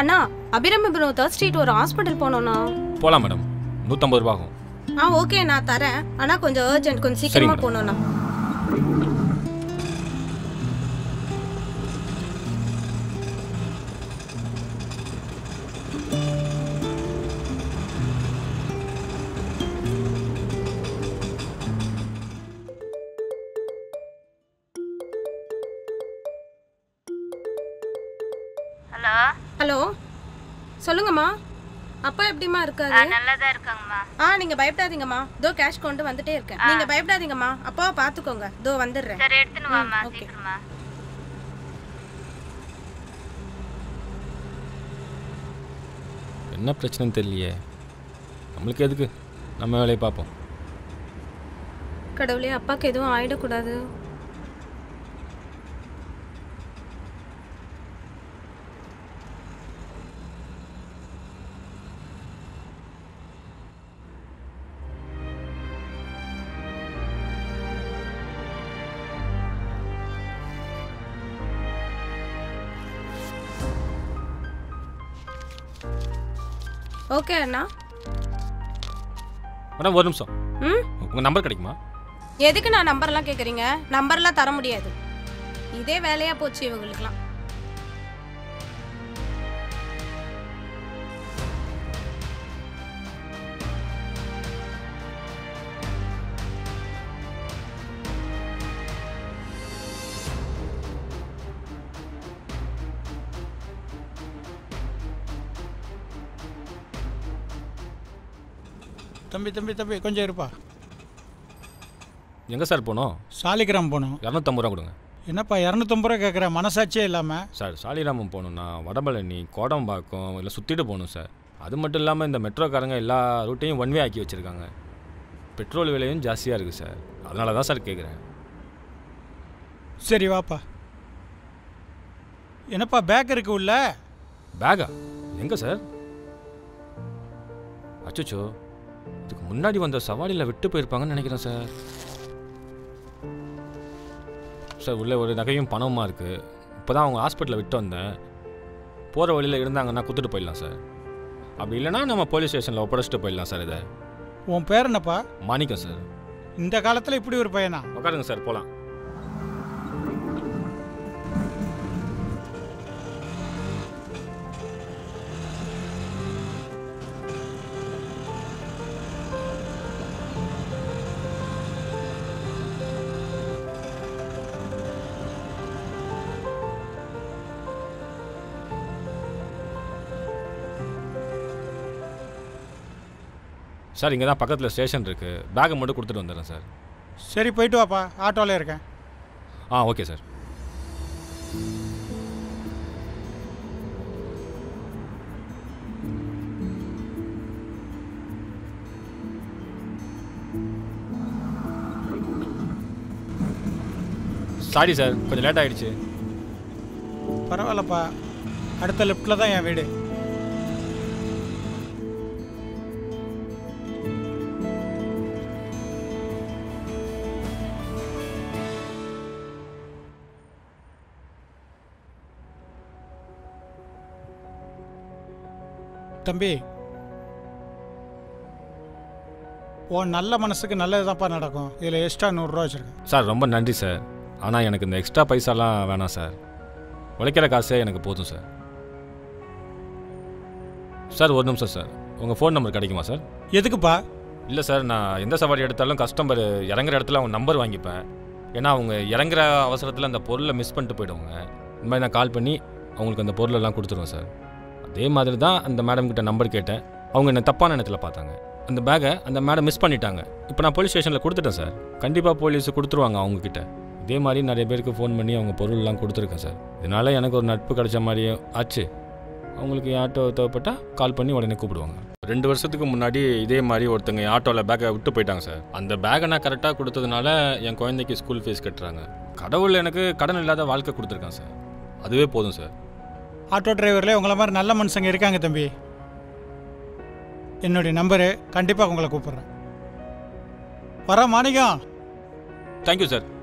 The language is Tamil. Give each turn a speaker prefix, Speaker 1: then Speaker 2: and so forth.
Speaker 1: அண்ணா அபிரமபுரம் தேர்ட் ஸ்ட்ரீட் ஒரு ஹாஸ்பிட்டல் போனோம்ண்ணா
Speaker 2: போகலாம் மேடம் நூற்றம்பது ரூபா ஆகும்
Speaker 1: ஆ ஓகே நான் தரேன் ஆனா கொஞ்சம் அர்ஜென்ட் கொஞ்சம் சீக்கிரமா
Speaker 2: madam.
Speaker 1: போகணும்ண்ணா
Speaker 3: ஹலோ
Speaker 1: ஹலோ சொல்லுங்கம்மா அப்பா எப்படிம்மா இருக்காரு
Speaker 3: நல்லா தான் இருக்காங்கம்மா
Speaker 1: ஆ நீங்க பயப்படாதீங்கம்மா இதோ கேஷ் கொண்டு வந்துட்டே இருக்கேன் நீங்க பயப்படாதீங்கம்மா அப்பாவை பாத்துக்கோங்க இதோ வந்துடுறேன்
Speaker 3: சரி எடுத்துன்னு வாம்மா
Speaker 1: ஓகே.
Speaker 3: சீக்கிரமா
Speaker 2: என்ன பிரச்சனைன்னு தெரியலையே நம்மளுக்கு எதுக்கு நம்ம வேலையை பார்ப்போம்
Speaker 1: கடவுளே அப்பாக்கு எதுவும் ஆயிடக்கூடாது ஓகே அண்ணா
Speaker 2: மேடம் ஒரு நிமிஷம்
Speaker 1: ம்
Speaker 2: உங்கள் நம்பர் கிடைக்குமா
Speaker 1: எதுக்கு நான் நம்பர்லாம் கேட்குறீங்க நம்பர்லாம் தர முடியாது இதே வேலையா போச்சு இவங்களுக்குலாம்
Speaker 4: தம்பி தம்பி தம்பி கொஞ்சம் இருப்பா
Speaker 2: எங்கே சார் போனோம்
Speaker 4: சாலிகிராம் போகணும்
Speaker 2: இரநூத்தம்பது ரூபா கொடுங்க
Speaker 4: என்னப்பா இரநூத்தம்பது ரூபா கேட்குற மனசாட்சியே இல்லாமல்
Speaker 2: சார் சாலிராமம் போகணுன்னா வடபழனி கோடம்பாக்கம் இல்லை சுற்றிட்டு போகணும் சார் அது மட்டும் இல்லாமல் இந்த மெட்ரோக்காரங்க எல்லா ரூட்டையும் ஒன் வே ஆக்கி வச்சுருக்காங்க பெட்ரோல் விலையும் ஜாஸ்தியாக இருக்குது சார் அதனால தான் சார் கேட்குறேன்
Speaker 4: சரி வாப்பா என்னப்பா பேக் இருக்கு உள்ள
Speaker 2: பேகா எங்கே சார் அச்சோ இதுக்கு முன்னாடி வந்த சவாரியில் விட்டு போயிருப்பாங்கன்னு நினைக்கிறேன் சார் சார் உள்ள ஒரு நகையும் பணமுமா இருக்குது இப்போ தான் அவங்க ஹாஸ்பிட்டலில் விட்டு வந்தேன் போகிற வழியில் இருந்தாங்கன்னா கொடுத்துட்டு போயிடலாம் சார் அப்படி இல்லைன்னா நம்ம போலீஸ் ஸ்டேஷனில் ஒப்படைச்சிட்டு போயிடலாம் சார் இதை
Speaker 4: உன் பேர் என்னப்பா
Speaker 2: மாணிக்கம் சார்
Speaker 4: இந்த காலத்தில் இப்படி ஒரு பையனா
Speaker 2: உட்காருங்க சார் போகலாம் சார் இங்கே தான் பக்கத்தில் ஸ்டேஷன் இருக்குது பேக்கை மட்டும் கொடுத்துட்டு வந்துடுறேன் சார்
Speaker 4: சரி போயிட்டு வாப்பா ஆட்டோவில் இருக்கேன்
Speaker 2: ஆ ஓகே சார் சாரி சார் கொஞ்சம் லேட் ஆயிடுச்சு
Speaker 4: பரவாயில்லப்பா அடுத்த லெஃப்டில் தான் என் வீடு தம்பி உன் நல்ல மனசுக்கு நல்லதுதான்ப்பா நடக்கும் இதில் எக்ஸ்ட்ரா நூறுரூவா வச்சுருக்கேன்
Speaker 2: சார் ரொம்ப நன்றி சார் ஆனால் எனக்கு இந்த எக்ஸ்ட்ரா பைசாலாம் வேணாம் சார் உழைக்கிற காசே எனக்கு போதும் சார் சார் ஒரு நிமிஷம் சார் உங்கள் ஃபோன் நம்பர் கிடைக்குமா சார்
Speaker 4: எதுக்குப்பா
Speaker 2: இல்லை சார் நான் எந்த சவாரி எடுத்தாலும் கஸ்டமர் இறங்குற இடத்துல அவங்க நம்பர் வாங்கிப்பேன் ஏன்னா அவங்க இறங்குற அவசரத்தில் அந்த பொருளை மிஸ் பண்ணிட்டு போயிடுவாங்க இந்த மாதிரி நான் கால் பண்ணி அவங்களுக்கு அந்த பொருளெல்லாம் கொடுத்துருவேன் சார் அதே மாதிரி தான் அந்த மேடம் கிட்ட நம்பர் கேட்டேன் அவங்க என்ன தப்பான இடத்துல பார்த்தாங்க அந்த பேக்கை அந்த மேடம் மிஸ் பண்ணிட்டாங்க இப்போ நான் போலீஸ் ஸ்டேஷனில் கொடுத்துட்டேன் சார் கண்டிப்பாக போலீஸ் கொடுத்துருவாங்க அவங்கக்கிட்ட இதே மாதிரி நிறைய பேருக்கு ஃபோன் பண்ணி அவங்க பொருள்லாம் கொடுத்துருக்கேன் சார் இதனால எனக்கு ஒரு நட்பு கிடைச்ச மாதிரியும் ஆச்சு அவங்களுக்கு என் ஆட்டோ தேவைப்பட்டால் கால் பண்ணி உடனே கூப்பிடுவாங்க ரெண்டு வருஷத்துக்கு முன்னாடி இதே மாதிரி ஒருத்தங்க என் ஆட்டோவில் பேக்கை விட்டு போயிட்டாங்க சார் அந்த பேக்கை நான் கரெக்டாக கொடுத்ததுனால என் குழந்தைக்கு ஸ்கூல் ஃபீஸ் கட்டுறாங்க கடவுள் எனக்கு கடன் இல்லாத வாழ்க்கை கொடுத்துருக்கான் சார் அதுவே போதும் சார்
Speaker 4: ஆட்டோ டிரைவர்லேயே உங்களை மாதிரி நல்ல மனுஷங்க இருக்காங்க தம்பி என்னுடைய நம்பரு கண்டிப்பாக உங்களை கூப்பிட்றேன் வர மாணிக்கம்
Speaker 2: தேங்க்யூ சார்